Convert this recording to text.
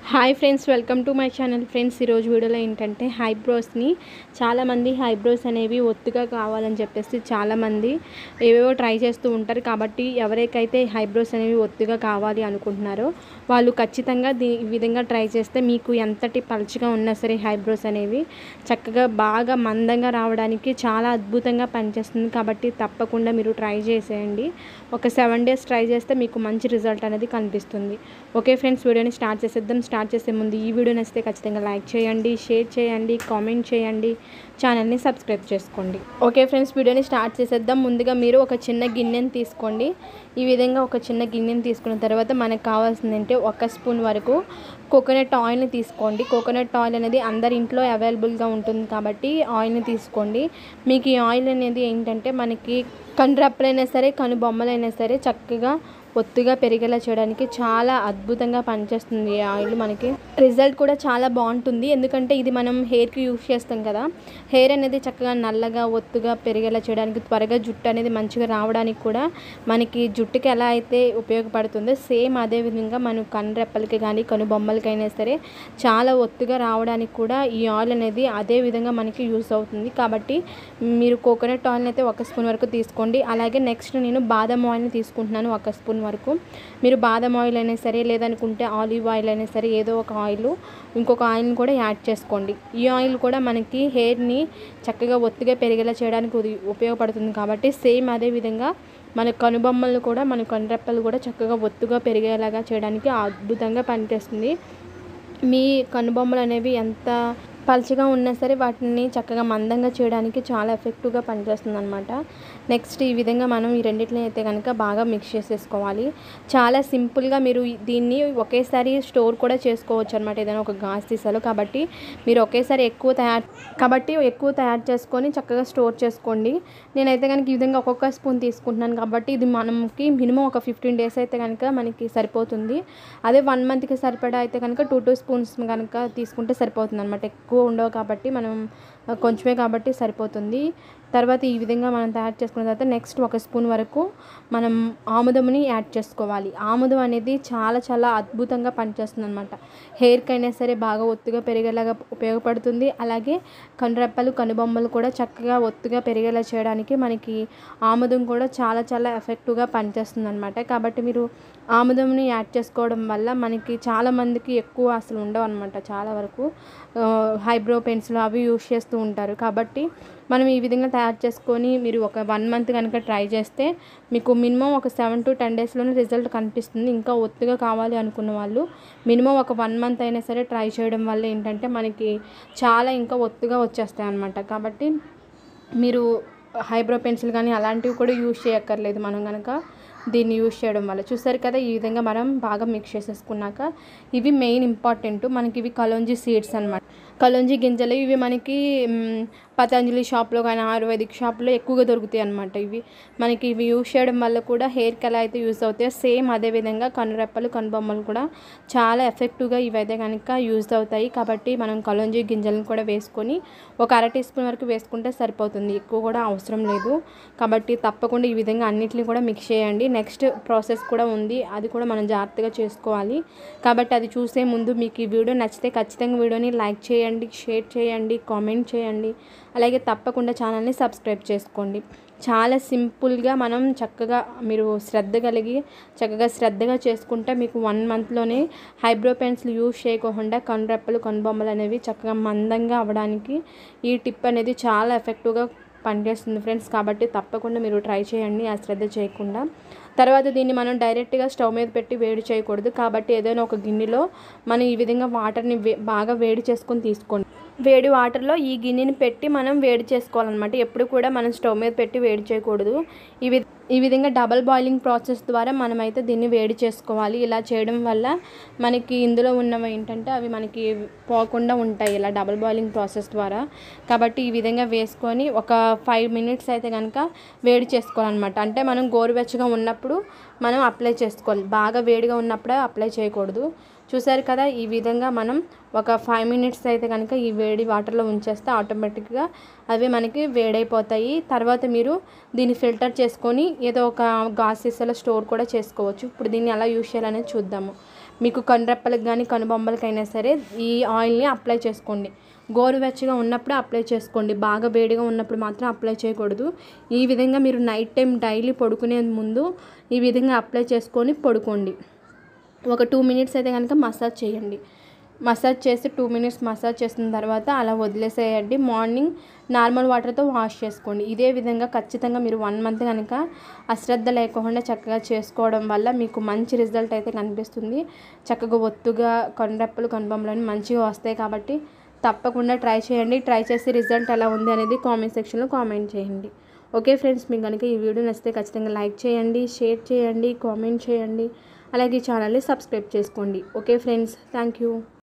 hi friends welcome to my channel friends ఈరోజు వీడియోలో ఏంటంటే హైబ్రోస్ని చాలామంది హైబ్రోస్ అనేవి ఒత్తుగా కావాలని చెప్పేసి చాలామంది ఏవేవో ట్రై చేస్తూ ఉంటారు కాబట్టి ఎవరికైతే హైబ్రోస్ అనేవి ఒత్తుగా కావాలి అనుకుంటున్నారో వాళ్ళు ఖచ్చితంగా దీ ఈ విధంగా ట్రై చేస్తే మీకు ఎంతటి పలుచగా ఉన్నా సరే హైబ్రోస్ అనేవి చక్కగా బాగా మందంగా రావడానికి చాలా అద్భుతంగా పనిచేస్తుంది కాబట్టి తప్పకుండా మీరు ట్రై చేసేయండి ఒక సెవెన్ డేస్ ట్రై చేస్తే మీకు మంచి రిజల్ట్ అనేది కనిపిస్తుంది ఓకే ఫ్రెండ్స్ వీడియోని స్టార్ట్ చేసేద్దాం స్టార్ట్ చేసే ముందు ఈ వీడియో నచ్చితే ఖచ్చితంగా లైక్ చేయండి షేర్ చేయండి కామెంట్ చేయండి ఛానల్ని సబ్స్క్రైబ్ చేసుకోండి ఓకే ఫ్రెండ్స్ వీడియోని స్టార్ట్ చేసేద్దాం ముందుగా మీరు ఒక చిన్న గిన్నెని తీసుకోండి ఈ విధంగా ఒక చిన్న గిన్నెని తీసుకున్న తర్వాత మనకు కావాల్సింది అంటే ఒక స్పూన్ వరకు కోకోనట్ ఆయిల్ని తీసుకోండి కోకోనట్ ఆయిల్ అనేది అందరి ఇంట్లో అవైలబుల్గా ఉంటుంది కాబట్టి ఆయిల్ని తీసుకోండి మీకు ఈ ఆయిల్ అనేది ఏంటంటే మనకి కండ్రప్పలైనా సరే కనుబొమ్మలైనా సరే చక్కగా ఒత్తుగా పెరిగేలా చేయడానికి చాలా అద్భుతంగా పనిచేస్తుంది ఈ ఆయిల్ మనకి రిజల్ట్ కూడా చాలా బాగుంటుంది ఎందుకంటే ఇది మనం హెయిర్కి యూస్ చేస్తాం కదా హెయిర్ అనేది చక్కగా నల్లగా ఒత్తుగా పెరిగేలా చేయడానికి త్వరగా జుట్టు అనేది మంచిగా రావడానికి కూడా మనకి జుట్టుకి ఎలా అయితే ఉపయోగపడుతుందో సేమ్ అదే విధంగా మనం కనురెప్పలకి కానీ కనుబొమ్మలకైనా సరే చాలా ఒత్తుగా రావడానికి కూడా ఈ ఆయిల్ అనేది అదే విధంగా మనకి యూస్ అవుతుంది కాబట్టి మీరు కోకోనట్ ఆయిల్ని అయితే ఒక స్పూన్ వరకు తీసుకోండి అలాగే నెక్స్ట్ నేను బాదం ఆయిల్ని తీసుకుంటున్నాను ఒక స్పూన్ వరకు మీరు బాదం ఆయిల్ అయినా సరే లేదనుకుంటే ఆలివ్ ఆయిల్ అయినా సరే ఏదో ఒక ఆయిల్ ఇంకొక ఆయిల్ని కూడా యాడ్ చేసుకోండి ఈ ఆయిల్ కూడా మనకి హెయిర్ని చక్కగా ఒత్తిగా పెరిగేలా చేయడానికి ఉది- ఉపయోగపడుతుంది కాబట్టి సేమ్ అదే విధంగా మన కనుబొమ్మలు కూడా మన కనురెప్పలు కూడా చక్కగా ఒత్తుగా పెరిగేలాగా చేయడానికి అద్భుతంగా పనిచేస్తుంది మీ కనుబొమ్మలు అనేవి ఎంత పలుచగా ఉన్నా సరే వాటిని చక్కగా మందంగా చేయడానికి చాలా ఎఫెక్టివ్గా పనిచేస్తుంది అనమాట నెక్స్ట్ ఈ విధంగా మనం ఈ రెండింటిని అయితే కనుక బాగా మిక్స్ చేసేసుకోవాలి చాలా సింపుల్గా మీరు దీన్ని ఒకేసారి స్టోర్ కూడా చేసుకోవచ్చు అనమాట ఏదైనా ఒక గాజు సీసాలో కాబట్టి మీరు ఒకేసారి ఎక్కువ తయారు కాబట్టి ఎక్కువ తయారు చేసుకొని చక్కగా స్టోర్ చేసుకోండి నేనైతే కనుక ఈ విధంగా ఒక్కొక్క స్పూన్ తీసుకుంటున్నాను కాబట్టి ఇది మనకి మినిమం ఒక ఫిఫ్టీన్ డేస్ అయితే కనుక మనకి సరిపోతుంది అదే వన్ మంత్కి సరిపడా అయితే కనుక టూ టూ స్పూన్స్ కనుక తీసుకుంటే సరిపోతుంది అనమాట ఎక్కువ ఉండవు కాబట్టి మనం కొంచెమే కాబట్టి సరిపోతుంది తర్వాత ఈ విధంగా మనం తయారు చేసుకున్న తర్వాత నెక్స్ట్ ఒక స్పూన్ వరకు మనం ఆముదముని యాడ్ చేసుకోవాలి ఆముదం అనేది చాలా చాలా అద్భుతంగా పనిచేస్తుంది అనమాట హెయిర్కి అయినా సరే బాగా ఒత్తుగా పెరిగేలాగా ఉపయోగపడుతుంది అలాగే కనురెప్పలు కనుబొమ్మలు కూడా చక్కగా ఒత్తుగా పెరిగేలా చేయడానికి మనకి ఆముదం కూడా చాలా చాలా ఎఫెక్టివ్గా పనిచేస్తుంది అనమాట కాబట్టి మీరు ఆముదంని యాడ్ చేసుకోవడం వల్ల మనకి చాలా మందికి ఎక్కువ అసలు ఉండవు అనమాట చాలా వరకు హైబ్రో పెన్సిల్ అవి యూస్ చేస్తూ ఉంటారు కాబట్టి మనం ఈ విధంగా తయారు చేసుకొని మీరు ఒక వన్ మంత్ కనుక ట్రై చేస్తే మీకు మినిమం ఒక సెవెన్ టు టెన్ డేస్లోనే రిజల్ట్ కనిపిస్తుంది ఇంకా ఒత్తుగా కావాలి అనుకున్న వాళ్ళు మినిమం ఒక వన్ మంత్ అయినా సరే ట్రై చేయడం వల్ల ఏంటంటే మనకి చాలా ఇంకా ఒత్తుగా వచ్చేస్తాయి అనమాట కాబట్టి మీరు హైబ్రో పెన్సిల్ కానీ అలాంటివి కూడా యూజ్ చేయక్కర్లేదు మనం కనుక దీన్ని యూజ్ చేయడం వల్ల చూసారు కదా ఈ విధంగా మనం బాగా మిక్స్ చేసేసుకున్నాక ఇవి మెయిన్ ఇంపార్టెంట్ మనకి ఇవి కలోంజీ సీడ్స్ అనమాట కలోంజీ గింజలు ఇవి మనకి మ్, పతంజలి షాప్లో కానీ ఆయుర్వేదిక్ షాప్లో ఎక్కువగా దొరుకుతాయి అనమాట ఇవి మనకి ఇవి యూజ్ చేయడం వల్ల కూడా హెయిర్కి ఎలా అయితే యూస్ అవుతాయో సేమ్ అదే విధంగా కనురెప్పలు కనుబొమ్మలు కూడా చాలా ఎఫెక్టివ్గా ఇవైతే కనుక యూజ్ అవుతాయి కాబట్టి మనం కలోంజీ గింజలను కూడా వేసుకొని ఒక అర టీ స్పూన్ వరకు వేసుకుంటే సరిపోతుంది ఎక్కువ కూడా అవసరం లేదు కాబట్టి తప్పకుండా ఈ విధంగా అన్నిటిని కూడా మిక్స్ చేయండి నెక్స్ట్ ప్రాసెస్ కూడా ఉంది అది కూడా మనం జాగ్రత్తగా చేసుకోవాలి కాబట్టి అది చూసే ముందు మీకు ఈ వీడియో నచ్చితే ఖచ్చితంగా వీడియోని లైక్ చేయండి షేర్ చేయండి కామెంట్ చేయండి అలాగే తప్పకుండా ఛానల్ని సబ్స్క్రైబ్ చేసుకోండి చాలా సింపుల్గా మనం చక్కగా మీరు శ్రద్ధ కలిగి చక్కగా శ్రద్ధగా చేసుకుంటే మీకు వన్ మంత్లోనే హైబ్రో పెన్సిల్ యూజ్ చేయకుండా కనురెప్పలు కనుబొమ్మలు అనేవి చక్కగా మందంగా అవ్వడానికి ఈ టిప్ అనేది చాలా ఎఫెక్టివ్గా పనిచేస్తుంది ఫ్రెండ్స్ కాబట్టి తప్పకుండా మీరు ట్రై చేయండి ఆ శ్రద్ధ చేయకుండా తర్వాత దీన్ని మనం డైరెక్ట్గా స్టవ్ మీద పెట్టి వేడి చేయకూడదు కాబట్టి ఏదైనా ఒక గిన్నెలో మనం ఈ విధంగా వాటర్ని వే బాగా వేడి చేసుకొని తీసుకోండి వేడి వాటర్లో ఈ గిన్నెని పెట్టి మనం వేడి చేసుకోవాలన్నమాట ఎప్పుడు కూడా మనం స్టవ్ మీద పెట్టి వేడి చేయకూడదు ఈ వి ఈ విధంగా డబల్ బాయిలింగ్ ప్రాసెస్ ద్వారా మనమైతే దీన్ని వేడి చేసుకోవాలి ఇలా చేయడం వల్ల మనకి ఇందులో ఉన్నవి ఏంటంటే అవి మనకి పోకుండా ఉంటాయి ఇలా డబల్ బాయిలింగ్ ప్రాసెస్ ద్వారా కాబట్టి ఈ విధంగా వేసుకొని ఒక ఫైవ్ మినిట్స్ అయితే కనుక వేడి చేసుకోవాలన్నమాట అంటే మనం గోరువెచ్చగా ఉన్నప్పుడు మనం అప్లై చేసుకోవాలి బాగా వేడిగా ఉన్నప్పుడే అప్లై చేయకూడదు చూసారు కదా ఈ విధంగా మనం ఒక ఫైవ్ మినిట్స్ అయితే కనుక ఈ వేడి వాటర్లో ఉంచేస్తే ఆటోమేటిక్గా అవి మనకి వేడైపోతాయి తర్వాత మీరు దీన్ని ఫిల్టర్ చేసుకొని ఏదో ఒక గాజ్ సీసాలో స్టోర్ కూడా చేసుకోవచ్చు ఇప్పుడు దీన్ని ఎలా యూజ్ చేయాలనేది చూద్దాము మీకు కనురెప్పలకు కానీ కనుబొమ్మలకైనా సరే ఈ ఆయిల్ని అప్లై చేసుకోండి గోరువెచ్చగా ఉన్నప్పుడు అప్లై చేసుకోండి బాగా వేడిగా ఉన్నప్పుడు మాత్రం అప్లై చేయకూడదు ఈ విధంగా మీరు నైట్ టైం డైలీ పడుకునే ముందు ఈ విధంగా అప్లై చేసుకొని పడుకోండి ఒక టూ మినిట్స్ అయితే కనుక మసాజ్ చేయండి మసాజ్ చేసి టూ మినిట్స్ మసాజ్ చేసిన తర్వాత అలా వదిలేసేయండి మార్నింగ్ నార్మల్ వాటర్తో వాష్ చేసుకోండి ఇదే విధంగా ఖచ్చితంగా మీరు వన్ మంత్ కనుక అశ్రద్ధ లేకుండా చక్కగా చేసుకోవడం వల్ల మీకు మంచి రిజల్ట్ అయితే కనిపిస్తుంది చక్కగా ఒత్తుగా కొండెప్పలు కనుబొమ్మలని మంచిగా వస్తాయి కాబట్టి తప్పకుండా ట్రై చేయండి ట్రై చేసి రిజల్ట్ ఎలా ఉంది అనేది కామెంట్ సెక్షన్లో కామెంట్ చేయండి ఓకే ఫ్రెండ్స్ మీకు కనుక ఈ వీడియో నచ్చితే ఖచ్చితంగా లైక్ చేయండి షేర్ చేయండి కామెంట్ చేయండి అలాగే ఈ ఛానల్ని సబ్స్క్రైబ్ చేసుకోండి ఓకే ఫ్రెండ్స్ థ్యాంక్ యూ